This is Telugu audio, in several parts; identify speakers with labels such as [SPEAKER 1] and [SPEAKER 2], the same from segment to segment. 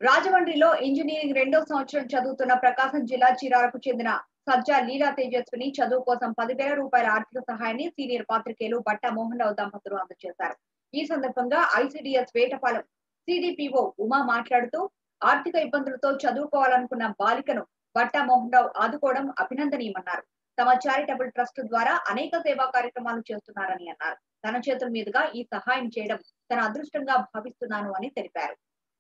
[SPEAKER 1] రాజమండ్రిలో ఇంజనీరింగ్ రెండో సంవత్సరం చదువుతున్న ప్రకాశం జిల్లా చీరాలకు చెందిన సజ్జా లీలా తేజస్విని చదువు కోసం పదివేల రూపాయల ఆర్థిక సహాయాన్ని సీనియర్ పాత్రికేయులు బట్ట మోహన్ రావు దంపతులు అందజేశారు ఈ సందర్భంగా ఐసిడిఎస్ వేటపాలెం సిడిపిఓ ఉమా మాట్లాడుతూ ఆర్థిక ఇబ్బందులతో చదువుకోవాలనుకున్న బాలికను బట్ట మోహన్ రావు ఆదుకోవడం అభినందనీయమన్నారు తమ చారిటబుల్ ట్రస్ట్ ద్వారా అనేక సేవా కార్యక్రమాలు చేస్తున్నారని అన్నారు తన చేతుల మీదుగా ఈ సహాయం చేయడం తన అదృష్టంగా భావిస్తున్నాను అని తెలిపారు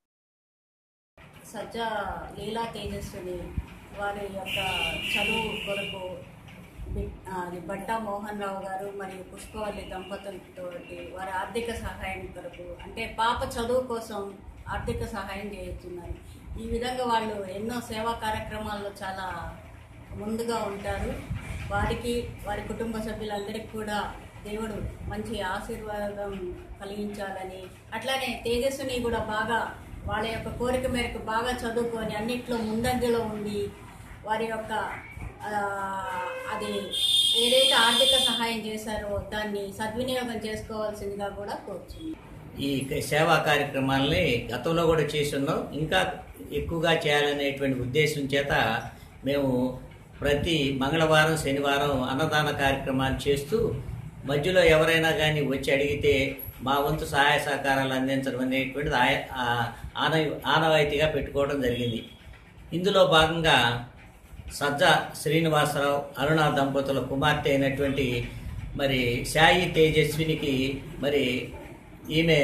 [SPEAKER 2] సజ్జా లీలా తేజస్విని వారి యొక్క చదువు కొరకు బి- ఆ, అది బట్టా మోహన్ రావు గారు మరియు పుష్పవల్లి దంపతులతో వారి ఆర్థిక సహాయం కొరకు అంటే పాప చదువు కోసం ఆర్థిక సహాయం చేస్తున్నారు ఈ విధంగా వాళ్ళు ఎన్నో సేవా కార్యక్రమాల్లో చాలా ముందుగా ఉంటారు వారికి వారి కుటుంబ సభ్యులందరికీ కూడా దేవుడు మంచి ఆశీర్వాదం కలిగించాలని అట్లానే తేజస్విని కూడా బాగా వాళ్ళ యొక్క కోరిక మేరకు బాగా చదువుకొని అన్నిట్లో ముందంజలో ఉండి వారి యొక్క ఆ, అది ఏదైతే ఆర్థిక సహాయం చేశారో దాన్ని సద్వినియోగం చేసుకోవాల్సిందిగా కూడా కోరుచున్నాను
[SPEAKER 3] ఈ సేవా కార్యక్రమాలని గతంలో కూడా చేసి ఉన్నాం ఇంకా ఎక్కువగా చేయాలనేటువంటి ఉద్దేశం చేత మేము ప్రతి మంగళవారం శనివారం అన్నదాన కార్యక్రమాలు చేస్తూ మధ్యలో ఎవరైనా కానీ వచ్చి అడిగితే మా వంతు సహాయ సహకారాలు అందించడం అనేటువంటిది ఆయ- ఆ- ఆన ఆనవాయితీగా పెట్టుకోవడం జరిగింది ఇందులో భాగంగా సజ్జ శ్రీనివాసరావు అరుణ దంపతుల కుమార్తె అయినటువంటి మరి సాయి తేజస్వినికి మరి ఈమె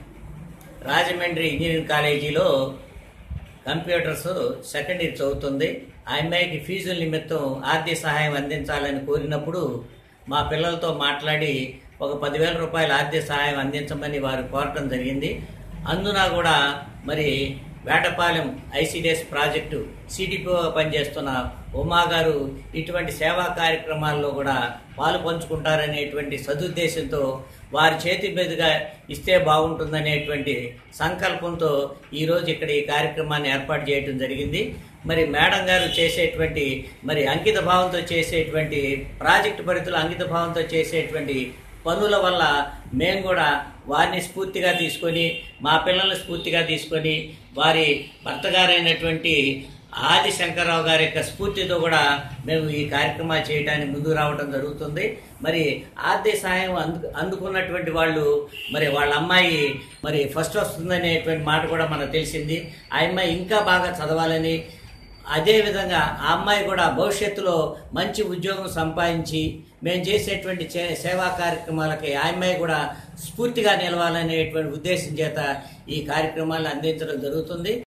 [SPEAKER 3] రాజమండ్రి ఇంజనీరింగ్ కాలేజీలో కంప్యూటర్స్ సెకండ్ ఇయర్ చదువుతుంది ఆ అమ్మాయికి ఫీజుల నిమిత్తం ఆర్థిక సహాయం అందించాలని కోరినప్పుడు మా పిల్లలతో మాట్లాడి ఒక పదివేల రూపాయల ఆర్థిక సహాయం అందించమని వారు కోరటం జరిగింది అందున కూడా మరి వేటపాలెం ఐసిడిఎస్ ప్రాజెక్టు సిడిపిఓ పనిచేస్తున్న ఉమా గారు ఇటువంటి సేవా కార్యక్రమాల్లో కూడా పాలు పంచుకుంటారనేటువంటి సదుద్దేశంతో వారి చేతి మీదుగా ఇస్తే బాగుంటుందనేటువంటి సంకల్పంతో ఈరోజు ఇక్కడ ఈ కార్యక్రమాన్ని ఏర్పాటు చేయడం జరిగింది మరి మేడం గారు చేసేటువంటి మరి అంకిత భావంతో చేసేటువంటి ప్రాజెక్టు పరిధిలో అంకిత భావంతో చేసేటువంటి పనుల వల్ల మేము కూడా వారిని స్ఫూర్తిగా తీసుకొని మా పిల్లల్ని స్ఫూర్తిగా తీసుకొని వారి భర్త గారైనటువంటి ఆది శంకర్రావు గారి యొక్క స్ఫూర్తితో కూడా మేము ఈ కార్యక్రమాలు చేయడానికి ముందుకు రావడం జరుగుతుంది మరి ఆర్థిక సహాయం అందు అందుకున్నటువంటి వాళ్ళు మరి వాళ్ళ అమ్మాయి మరి ఫస్ట్ వస్తుందనేటువంటి మాట కూడా మనకు తెలిసింది ఆ అమ్మాయి ఇంకా బాగా చదవాలని అదేవిధంగా ఆ అమ్మాయి కూడా భవిష్యత్తులో మంచి ఉద్యోగం సంపాదించి మేము చేసేటువంటి చే- సేవా కార్యక్రమాలకి ఆ అమ్మాయి కూడా స్ఫూర్తిగా నిలవాలనేటువంటి ఉద్దేశం చేత ఈ కార్యక్రమాలను అందించడం జరుగుతుంది